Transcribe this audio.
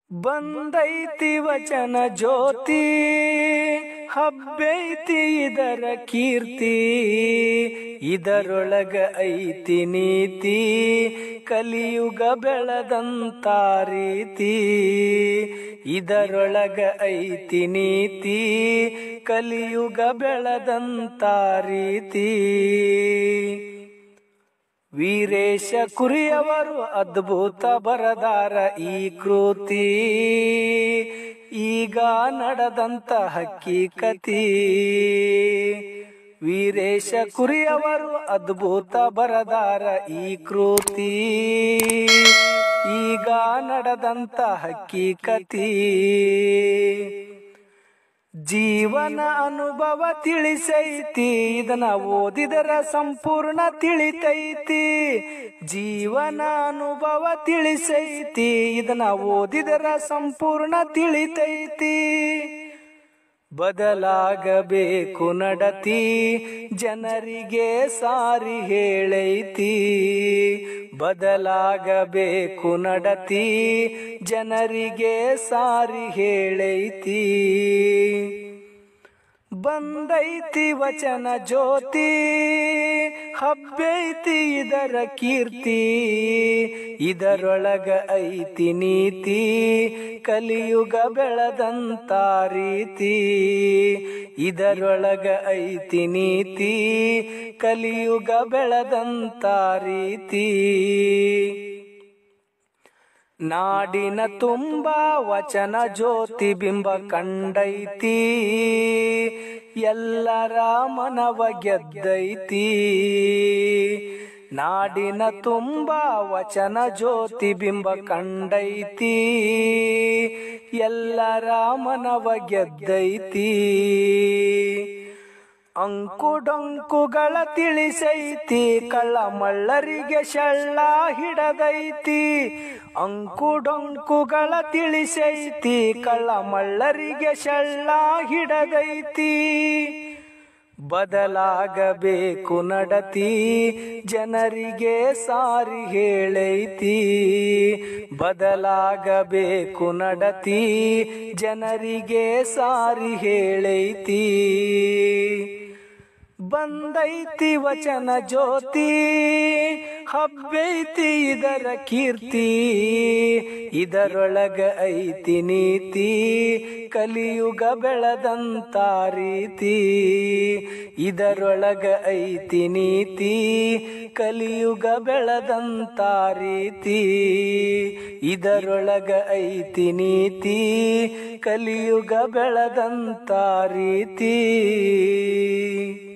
ಬಂದೈತಿ ವಚನ ಜ್ಯೋತಿ ಹಬ್ಬೈತಿ ಇದರ ಕೀರ್ತಿ ಇದರೊಳಗ ಐತಿ ನೀತಿ ಕಲಿಯುಗ ಬೆಳೆದಂತ ರೀತಿ ಇದರೊಳಗ ಐತಿ ನೀತಿ ಕಲಿಯುಗ ಬೆಳೆದಂತ ರೀತಿ ವೀರೇಶ ಕುರಿಯವರು ಅದ್ಭುತ ಬರದಾರ ಈ ಕೃತಿ ಈಗ ನಡೆದಂತ ಹಕ್ಕಿಕತಿ ವೀರೇಶ ಕುರಿಯವರು ಅದ್ಭುತ ಬರದಾರ ಈ ಕೃತಿ ಈಗ ನಡೆದಂತ ಹಕ್ಕಿಕತಿ ಜೀವನ ಅನುಭವ ತಿಳಿಸೈತಿ ಇದನ್ನ ಓದಿದರ ಸಂಪೂರ್ಣ ತಿಳಿತೈತಿ ಜೀವನ ಅನುಭವ ತಿಳಿಸೈತಿ ಇದನ್ನ ಓದಿದರ ಸಂಪೂರ್ಣ ತಿಳಿತೈತಿ ಬದಲಾಗಬೇಕು ನಡತಿ ಜನರಿಗೆ ಸಾರಿ ಹೇಳೈತಿ ಬದಲಾಗಬೇಕು ನಡತಿ ಜನರಿಗೆ ಸಾರಿ ಹೇಳೈತಿ ಬಂದೈತಿ ವಚನ ಜ್ಯೋತಿ ಹಬ್ಬೈತಿ ಇದರ ಕೀರ್ತಿ ಇದರೊಳಗ ಐತಿ ನೀತಿ ಕಲಿಯುಗ ಬೆಳೆದಂತ ರೀತಿ ಇದರೊಳಗ ಐತಿ ನೀತಿ ಕಲಿಯುಗ ಬೆಳೆದಂತ ರೀತಿ ನಾಡಿನ ತುಂಬ ವಚನ ಜ್ಯೋತಿ ಬಿಂಬ ಕಂಡೈತಿ ಎಲ್ಲರ ಮನವ ಗೆದ್ದೈತಿ ನಾಡಿನ ತುಂಬ ವಚನ ಜ್ಯೋತಿ ಬಿಂಬ ಕಂಡೈತಿ ಎಲ್ಲರ ಮನವ ಗೆದ್ದೈತಿ ಅಂಕುಡೊಂಕುಗಳ ತಿಳಿಸೈತಿ ಕಳ್ಳ ಮಳ್ಳರಿಗೆ ಶಳ್ಳ ಹಿಡದೈತಿ ಅಂಕುಡೊಂಕುಗಳ ತಿಳಿಸೈತಿ ಕಳ್ಳ ಮಳ್ಳರಿಗೆ ಶಳ್ಳ ಹಿಡದೈತಿ ಬದಲಾಗಬೇಕು ನಡತಿ ಜನರಿಗೆ ಸಾರಿ ಹೇಳೈತಿ ಬದಲಾಗಬೇಕು ನಡತಿ ಜನರಿಗೆ ಸಾರಿ ಹೇಳೈತಿ ಬಂದೈತಿ ವಚನ ಜ್ಯೋತಿ ಹಬ್ಬೈತಿ ಇದರ ಕೀರ್ತಿ ಇದರೊಳಗ ಐತಿ ನೀತಿ ಕಲಿಯುಗ ಬೆಳೆದಂತ ರೀತಿ ಇದರೊಳಗ ಐತಿ ನೀತಿ ಕಲಿಯುಗ ಬೆಳೆದಂತ ರೀತಿ ಇದರೊಳಗ ಐತಿ ನೀತಿ ಕಲಿಯುಗ ಬೆಳೆದಂತ ರೀತಿ